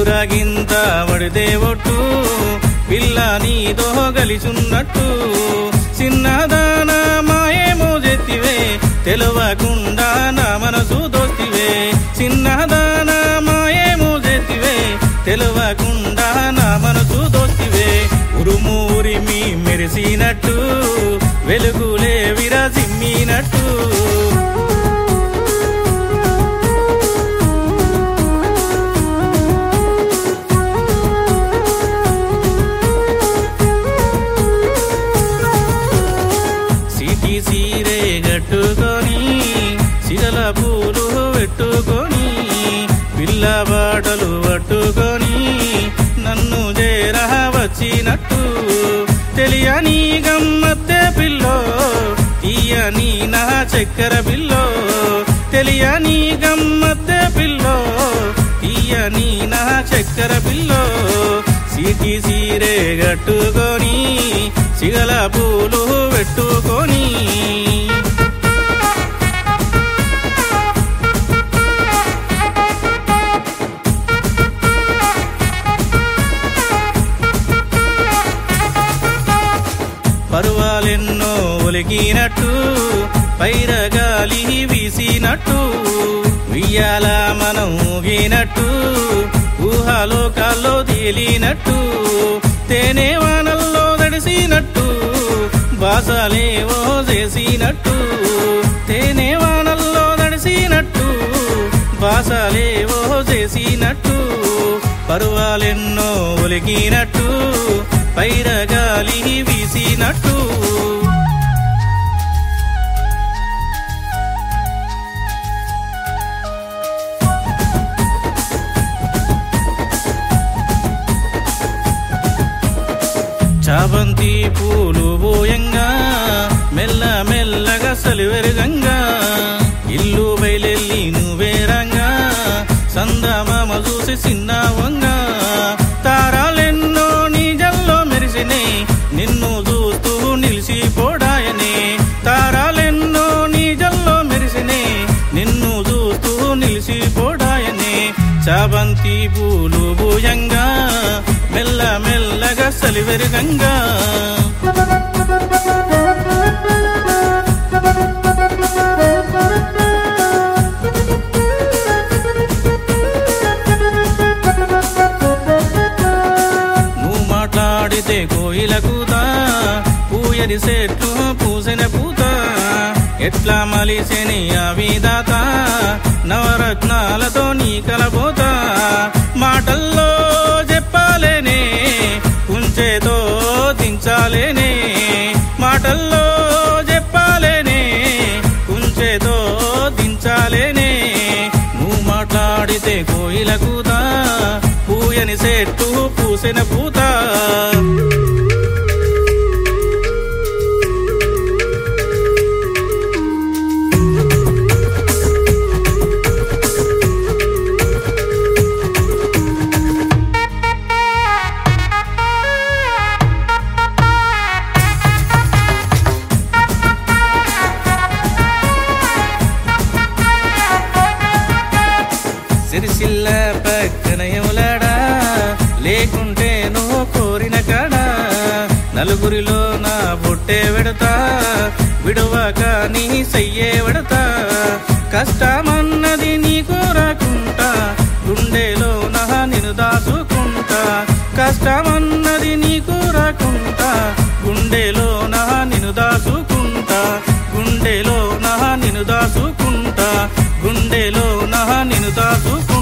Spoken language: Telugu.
ఎదురాగింత వడితే ఒట్టు పిల్ల నీతో గలిచున్నట్టు చిన్నదాన మాయేమో జెత్తివే తెలవకుండా నా మనసు దోస్తివే చిన్నదాన మాయేమో జెత్తివే తెలవకుండా నా మనసు దోస్తివే ఉరుము ఉరిమి మెరిసినట్టు వెలుగులే విరజిమ్మినట్టు సిటీ సీరే గట్టుకొని సిగల పూలు పెట్టుకొని పిల్ల బాటలు పట్టుకొని నన్ను చేరా వచ్చినట్టు తెలియని గమ్మత్తే పిల్లో తీయని నా చక్కెర పిల్లో తెలియని గమ్మత్తే పిల్లో తీయని నా చక్కెర పిల్లో సిటీ సీరే గట్టుకొని సిగల పూలు పెట్టుకొని పరువాలెన్నో ఒలికినట్టు పైరగాలి వీసినట్టు వియ్యాల మనం ఊగినట్టు ఊహాలోకాల్లో తేలినట్టు తేనె వానల్లో తడిసినట్టు బాసలేవో చేసినట్టు తేనె వానల్లో తడిసినట్టు బాసలేవో చేసినట్టు పరువాలెన్నో ఒలికినట్టు పైరగాలి వీసినట్టు చాబంతి పూలు పోయంగా మెల్ల మెల్లగా సలివెరగంగా ఇల్లు బయలెల్లి నువ్వేరంగా సందమామ చూసి చిన్నవంగా తారాలెన్నో నీజల్లో మెరిసినే నిన్ను చూస్తూ నిలిచిపోడాయనే తారాలెన్నో నీజల్లో మెరిసినే నిన్ను చూస్తూ నిలిచిపోడాయనే చాబంతి పూలు భూయంగా మెల్ల మెల్లగా సలివెరుగంగా నువ్వు మాట్లాడితే కోయిల కూత పూయని చెట్లు పూసిన పూత ఎట్లా మలిసెని అవిదాత నవరత్నాలతో నీ కలబోత మాటల్లో చెప్పాలేనే కుంచేతో దించాలేనే మాటల్లో చెప్పాలేనే కుంచేతో దించాలేనే నువ్వు మాట్లాడితే కోయిల కూత పూయని చెట్టు పూసిన పూత సిరిసిల్ల పక్కన ఎవలాడా లేకుంటే నువ్వు కోరిన కాడా నలుగురిలో నా బొట్టే వెడతా విడవక నీ సయ్యే వెడతా కష్టమన్నది నీకు రాకుంటా గుండెలో నా నిన్ను దాచుకుంటా కష్టమన్నది నీకు రాకుంటా గుండెలో నా నిన్ను దాచుకుంటా గుండెలో నా నిన్ను దాచుకుంటా గుండెలో నా నిన్ను దాచుకుంటా